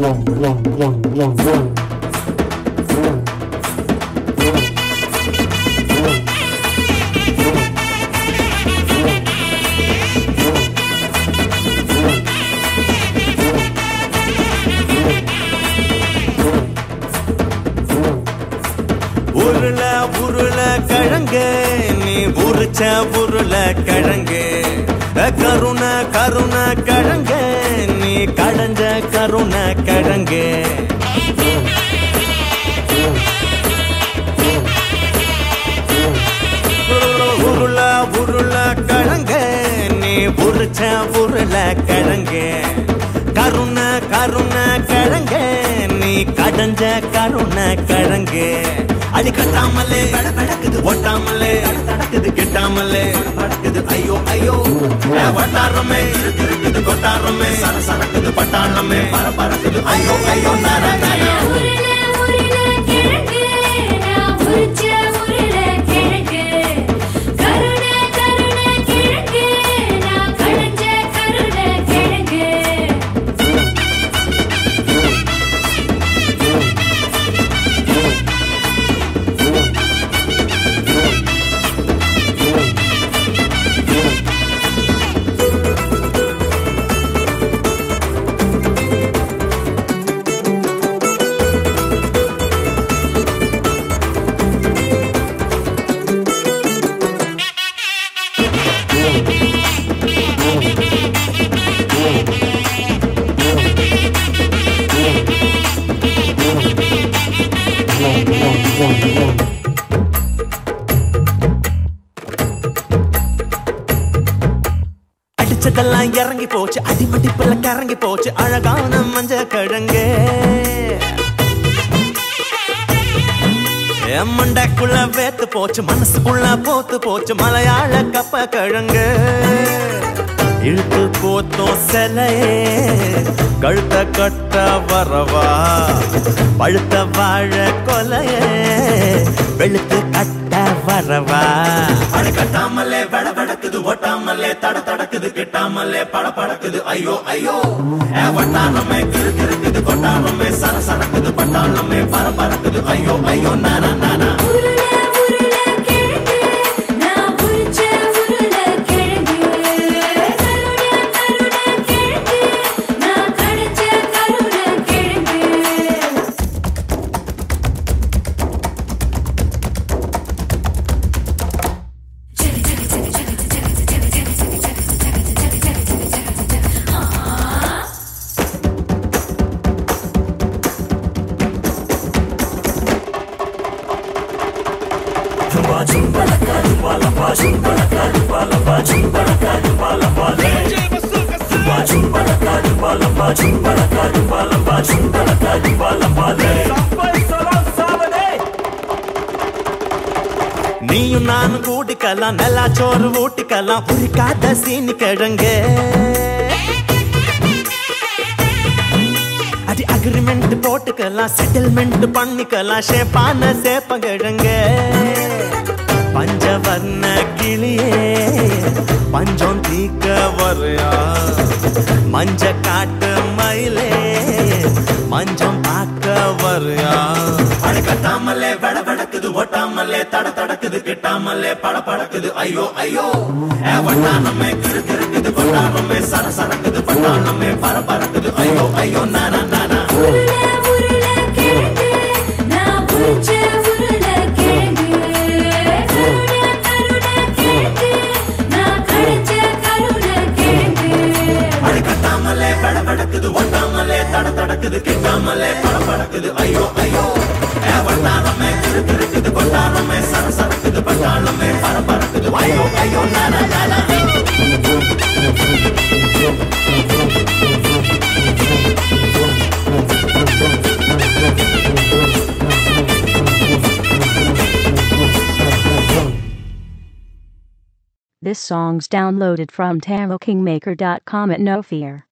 உருள உருள கிழங்கு நீ உரிச்ச உருள கிழங்கு கருண கருண கிழங்கு நீ கடைஞ்ச கருண கிழங்கு உருள உருள கிழங்கு நீ உரிச்ச உருள கிழங்கு கருண கருண கிழங்கு நீ கடைஞ்ச கருண கிழங்கு அடி கட்டாமலே பட படக்குது ஒட்டாமலே அடி தடக்குது கெட்டாமலே படக்குது ஐயோ ஐயோ ஏ வட்டாரமே இருக்கு இருக்குது கொட்டாரமே சர சரக்குது பட்டாளமே பர பறக்குது ஐயோ ஐயோ நர நர உருள உருள கிழங்கு நான் உரிச்ச உருள கிழங்கு கருண கருண கிழங்கு நான் கடைஞ்ச கருண கிழங்கு அடிச்சதெல்லாம் இறங்கி போச்சு அடிமடிப்புல கறங்கி போச்சு அழகான மஞ்ச கிழங்கு என் மண்டைக்குள்ள வேத்து போச்சு மனசுக்குள்ள போத்து போச்சு மலையாள கப்ப கிழங்கு இழுத்து போத்தோம் சிலையே கழுத்த கட்ட வரவா பழுத்த வாழ கொலையே வெளுத்து கட்ட வரவா அடி கட்டாமலே வெட வெடக்குது ஒட்டாமலே தட தடக்குது கிட்டாமலே பட படக்குது ஐயோ ஐயோ ஏ வட்டாரமே கிரு கிருக்குது கொட்டாரமே சர சரக்குது பட்டாளமே பர பறக்குது ஐயோ ஐயோ நானா நானா உருள உருள கிழங்கு நான் உரிச்ச உருள கிழங்கு கருண கருண கிழங்கு நான் கடைஞ்ச கருண கிழங்கு நீயும் நானும் கூட்டிக்கலாம் நல்லா சோறு ஊட்டிக்கலாம் புரிக்காத சீனி கிழங்கு அடி அக்ரிமெண்ட் போட்டுக்கலாம் செட்டில்மெண்ட் பண்ணிக்கலாம் ஷேப்பான சேப்பங்கிழங்கு பஞ்சவர்ண கிளியே பஞ்சம் தீக்க வரையா மஞ்ச காட்டு மயிலே மஞ்சம் பார்க்க வரையா அடி கட்டாமலே வெட வெடக்குது ஒட்டாமலே தட தடக்குது கிட்டாமலே பட படக்குது ஐயோ ஐயோ ஏ வட்டானமே கிரு கிருக்குது கொட்டானமே சர சரக்குது பட்டாளமே பர பறக்குது ஐயோ ஐயோ நானா நானா உருள உருள கிழங்கு நான் உரிச்ச உருள கிழங்கு கருண கருண கிழங்கு நான் கடைஞ்ச கருண கிழங்கு அடி கட்டாமலே பட படக்குது ஒட்டாமலே தட தடக்குது கிட்டாமலே பட படக்குது ஐயோ ஐயோ ஏ வட்டானமே கிரு கிருக்குது கொட்டானமே சர சரக்குது பட்டாளமே பர பறக்குது ஐயோ ஐயோ நானா நானா This song's downloaded from TaroKingmaker.com at no fear.